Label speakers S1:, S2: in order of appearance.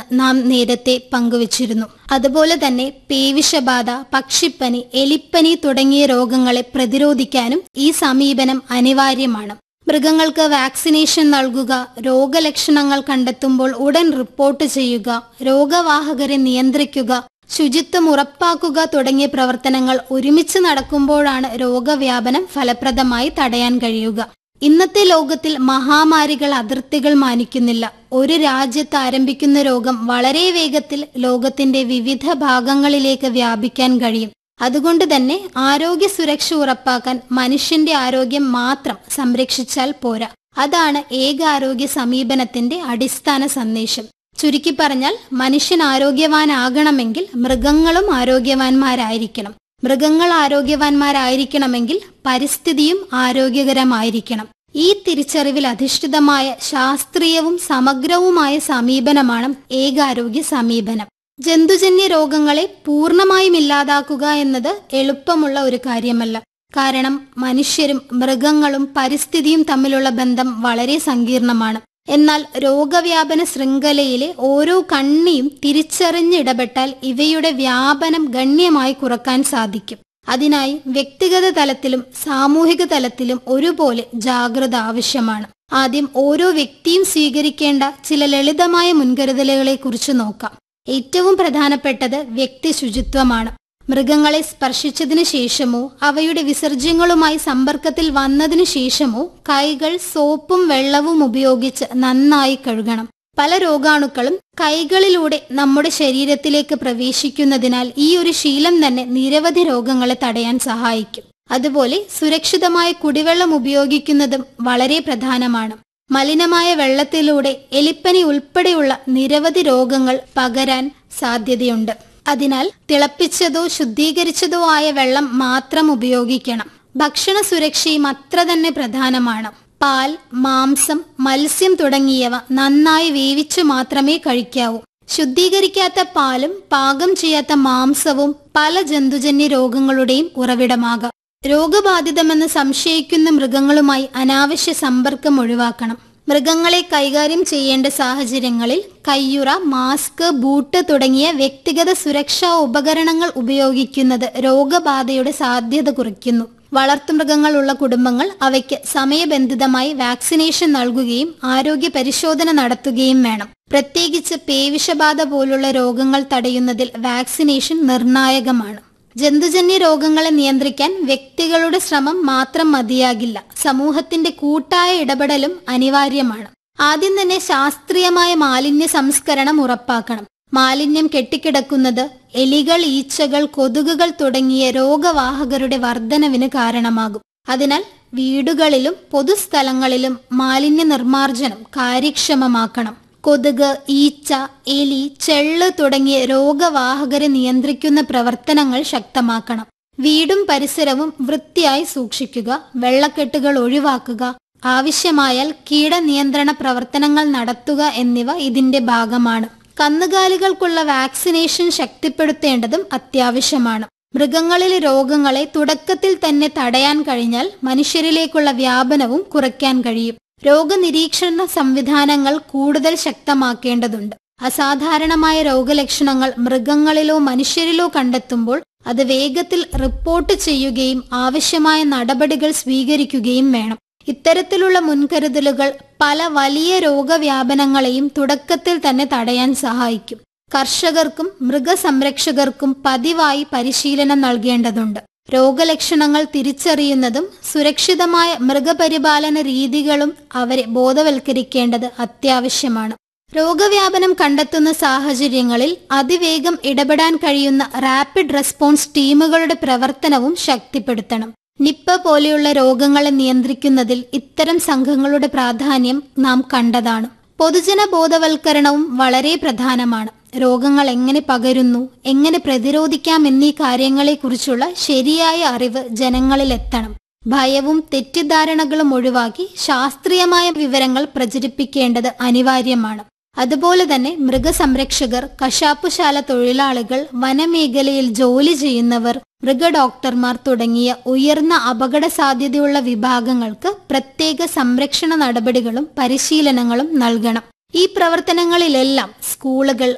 S1: നാം നേരത്തെ പങ്കുവച്ചിരുന്നു അതുപോലെ തന്നെ പേവിഷബാധ പക്ഷിപ്പനി എലിപ്പനി തുടങ്ങിയ രോഗങ്ങളെ പ്രതിരോധിക്കാനും ഈ സമീപനം അനിവാര്യമാണ് മൃഗങ്ങൾക്ക് വാക്സിനേഷൻ നൽകുക രോഗലക്ഷണങ്ങൾ കണ്ടെത്തുമ്പോൾ ഉടൻ റിപ്പോർട്ട് ചെയ്യുക രോഗവാഹകരെ നിയന്ത്രിക്കുക ശുചിത്വം ഉറപ്പാക്കുക തുടങ്ങിയ പ്രവർത്തനങ്ങൾ ഒരുമിച്ച് നടക്കുമ്പോഴാണ് രോഗവ്യാപനം ഫലപ്രദമായി തടയാൻ കഴിയുക ഇന്നത്തെ ലോകത്തിൽ മഹാമാരികൾ അതിർത്തികൾ മാനിക്കുന്നില്ല ഒരു രാജ്യത്ത് ആരംഭിക്കുന്ന രോഗം വളരെ വേഗത്തിൽ ലോകത്തിന്റെ വിവിധ ഭാഗങ്ങളിലേക്ക് വ്യാപിക്കാൻ കഴിയും അതുകൊണ്ട് തന്നെ ആരോഗ്യ സുരക്ഷ ഉറപ്പാക്കാൻ മനുഷ്യന്റെ ആരോഗ്യം മാത്രം സംരക്ഷിച്ചാൽ പോരാ അതാണ് ഏകാരോഗ്യ സമീപനത്തിന്റെ അടിസ്ഥാന സന്ദേശം ചുരുക്കി പറഞ്ഞാൽ മനുഷ്യൻ ആരോഗ്യവാനാകണമെങ്കിൽ മൃഗങ്ങളും ആരോഗ്യവാന്മാരായിരിക്കണം മൃഗങ്ങൾ ആരോഗ്യവാന്മാരായിരിക്കണമെങ്കിൽ പരിസ്ഥിതിയും ആരോഗ്യകരമായിരിക്കണം ഈ തിരിച്ചറിവിൽ അധിഷ്ഠിതമായ ശാസ്ത്രീയവും സമഗ്രവുമായ സമീപനമാണ് ഏകാരോഗ്യ സമീപനം ജന്തുജന്യ രോഗങ്ങളെ പൂർണ്ണമായും ഇല്ലാതാക്കുക എന്നത് എളുപ്പമുള്ള ഒരു കാര്യമല്ല കാരണം മനുഷ്യരും മൃഗങ്ങളും പരിസ്ഥിതിയും തമ്മിലുള്ള ബന്ധം വളരെ സങ്കീർണമാണ് എന്നാൽ രോഗവ്യാപന ശൃംഖലയിലെ ഓരോ കണ്ണിയും തിരിച്ചറിഞ്ഞിടപെട്ടാൽ ഇവയുടെ വ്യാപനം ഗണ്യമായി കുറക്കാൻ സാധിക്കും അതിനായി വ്യക്തിഗത തലത്തിലും സാമൂഹിക തലത്തിലും ഒരുപോലെ ജാഗ്രത ആവശ്യമാണ് ആദ്യം ഓരോ വ്യക്തിയും സ്വീകരിക്കേണ്ട ചില ലളിതമായ മുൻകരുതലുകളെ കുറിച്ച് നോക്കാം ഏറ്റവും പ്രധാനപ്പെട്ടത് വ്യക്തി ശുചിത്വമാണ് മൃഗങ്ങളെ സ്പർശിച്ചതിനു ശേഷമോ അവയുടെ വിസർജ്യങ്ങളുമായി സമ്പർക്കത്തിൽ വന്നതിനു ശേഷമോ കൈകൾ സോപ്പും വെള്ളവും ഉപയോഗിച്ച് നന്നായി കഴുകണം പല രോഗാണുക്കളും കൈകളിലൂടെ നമ്മുടെ ശരീരത്തിലേക്ക് പ്രവേശിക്കുന്നതിനാൽ ഈ ഒരു ശീലം തന്നെ നിരവധി രോഗങ്ങളെ തടയാൻ സഹായിക്കും അതുപോലെ സുരക്ഷിതമായ കുടിവെള്ളം ഉപയോഗിക്കുന്നതും വളരെ പ്രധാനമാണ് മലിനമായ വെള്ളത്തിലൂടെ എലിപ്പനി ഉൾപ്പെടെയുള്ള നിരവധി രോഗങ്ങൾ പകരാൻ സാധ്യതയുണ്ട് അതിനാൽ തിളപ്പിച്ചതോ ശുദ്ധീകരിച്ചതോ ആയ വെള്ളം മാത്രം ഉപയോഗിക്കണം ഭക്ഷണ സുരക്ഷയും അത്ര തന്നെ പ്രധാനമാണ് പാൽ മാംസം മത്സ്യം തുടങ്ങിയവ നന്നായി വേവിച്ചു മാത്രമേ കഴിക്കാവൂ ശുദ്ധീകരിക്കാത്ത പാലും പാകം ചെയ്യാത്ത മാംസവും പല ജന്തുജന്യ രോഗങ്ങളുടെയും ഉറവിടമാകാം രോഗബാധിതമെന്ന് സംശയിക്കുന്ന മൃഗങ്ങളുമായി അനാവശ്യ സമ്പർക്കം ഒഴിവാക്കണം മൃഗങ്ങളെ കൈകാര്യം ചെയ്യേണ്ട സാഹചര്യങ്ങളിൽ കയ്യുറ മാസ്ക് ബൂട്ട് തുടങ്ങിയ വ്യക്തിഗത സുരക്ഷാ ഉപകരണങ്ങൾ ഉപയോഗിക്കുന്നത് രോഗബാധയുടെ സാധ്യത കുറയ്ക്കുന്നു വളർത്തുമൃഗങ്ങളുള്ള കുടുംബങ്ങൾ അവയ്ക്ക് സമയബന്ധിതമായി വാക്സിനേഷൻ നൽകുകയും ആരോഗ്യ പരിശോധന നടത്തുകയും വേണം പ്രത്യേകിച്ച് പേവിഷബാധ പോലുള്ള രോഗങ്ങൾ തടയുന്നതിൽ വാക്സിനേഷൻ നിർണായകമാണ് ജന്തുജന്യ രോഗങ്ങളെ നിയന്ത്രിക്കാൻ വ്യക്തികളുടെ ശ്രമം മാത്രം മതിയാകില്ല സമൂഹത്തിന്റെ കൂട്ടായ ഇടപെടലും അനിവാര്യമാണ് ആദ്യം തന്നെ ശാസ്ത്രീയമായ മാലിന്യ സംസ്കരണം ഉറപ്പാക്കണം മാലിന്യം കെട്ടിക്കിടക്കുന്നത് എലികൾ ഈച്ചകൾ കൊതുകുകൾ തുടങ്ങിയ രോഗവാഹകരുടെ വർധനവിന് കാരണമാകും അതിനാൽ വീടുകളിലും പൊതുസ്ഥലങ്ങളിലും മാലിന്യ നിർമ്മാർജ്ജനം കാര്യക്ഷമമാക്കണം കൊതുക് ഈച്ച എലി ചെള്ള് തുടങ്ങിയ രോഗവാഹകരെ നിയന്ത്രിക്കുന്ന പ്രവർത്തനങ്ങൾ ശക്തമാക്കണം വീടും പരിസരവും വൃത്തിയായി സൂക്ഷിക്കുക വെള്ളക്കെട്ടുകൾ ഒഴിവാക്കുക ആവശ്യമായാൽ കീടനിയന്ത്രണ പ്രവർത്തനങ്ങൾ നടത്തുക എന്നിവ ഇതിന്റെ ഭാഗമാണ് കന്നുകാലികൾക്കുള്ള വാക്സിനേഷൻ ശക്തിപ്പെടുത്തേണ്ടതും അത്യാവശ്യമാണ് മൃഗങ്ങളിലെ രോഗങ്ങളെ തുടക്കത്തിൽ തന്നെ തടയാൻ കഴിഞ്ഞാൽ മനുഷ്യരിലേക്കുള്ള വ്യാപനവും കുറയ്ക്കാൻ കഴിയും രോഗനിരീക്ഷണ സംവിധാനങ്ങൾ കൂടുതൽ ശക്തമാക്കേണ്ടതുണ്ട് അസാധാരണമായ രോഗലക്ഷണങ്ങൾ മൃഗങ്ങളിലോ മനുഷ്യരിലോ കണ്ടെത്തുമ്പോൾ അത് വേഗത്തിൽ റിപ്പോർട്ട് ചെയ്യുകയും ആവശ്യമായ നടപടികൾ സ്വീകരിക്കുകയും വേണം ഇത്തരത്തിലുള്ള മുൻകരുതലുകൾ പല വലിയ രോഗവ്യാപനങ്ങളെയും തുടക്കത്തിൽ തന്നെ തടയാൻ സഹായിക്കും കർഷകർക്കും മൃഗസംരക്ഷകർക്കും പതിവായി പരിശീലനം നൽകേണ്ടതുണ്ട് രോഗലക്ഷണങ്ങൾ തിരിച്ചറിയുന്നതും സുരക്ഷിതമായ മൃഗപരിപാലന രീതികളും അവരെ ബോധവൽക്കരിക്കേണ്ടത് അത്യാവശ്യമാണ് രോഗവ്യാപനം കണ്ടെത്തുന്ന സാഹചര്യങ്ങളിൽ അതിവേഗം ഇടപെടാൻ കഴിയുന്ന റാപ്പിഡ് റെസ്പോൺസ് ടീമുകളുടെ പ്രവർത്തനവും ശക്തിപ്പെടുത്തണം നിപ്പ പോലെയുള്ള രോഗങ്ങളെ നിയന്ത്രിക്കുന്നതിൽ ഇത്തരം സംഘങ്ങളുടെ പ്രാധാന്യം നാം കണ്ടതാണ് പൊതുജന ബോധവൽക്കരണവും വളരെ പ്രധാനമാണ് രോഗങ്ങൾ എങ്ങനെ പകരുന്നു എങ്ങനെ പ്രതിരോധിക്കാം എന്നീ കാര്യങ്ങളെക്കുറിച്ചുള്ള ശരിയായ അറിവ് ജനങ്ങളിൽ എത്തണം ഭയവും തെറ്റിദ്ധാരണകളും ഒഴിവാക്കി ശാസ്ത്രീയമായ വിവരങ്ങൾ പ്രചരിപ്പിക്കേണ്ടത് അനിവാര്യമാണ് അതുപോലെ തന്നെ മൃഗസംരക്ഷകർ കശാപ്പുശാല തൊഴിലാളികൾ വനമേഖലയിൽ ജോലി ചെയ്യുന്നവർ മൃഗഡോക്ടർമാർ തുടങ്ങിയ ഉയർന്ന അപകട സാധ്യതയുള്ള വിഭാഗങ്ങൾക്ക് പ്രത്യേക സംരക്ഷണ നടപടികളും പരിശീലനങ്ങളും നൽകണം ഈ പ്രവർത്തനങ്ങളിലെല്ലാം സ്കൂളുകൾ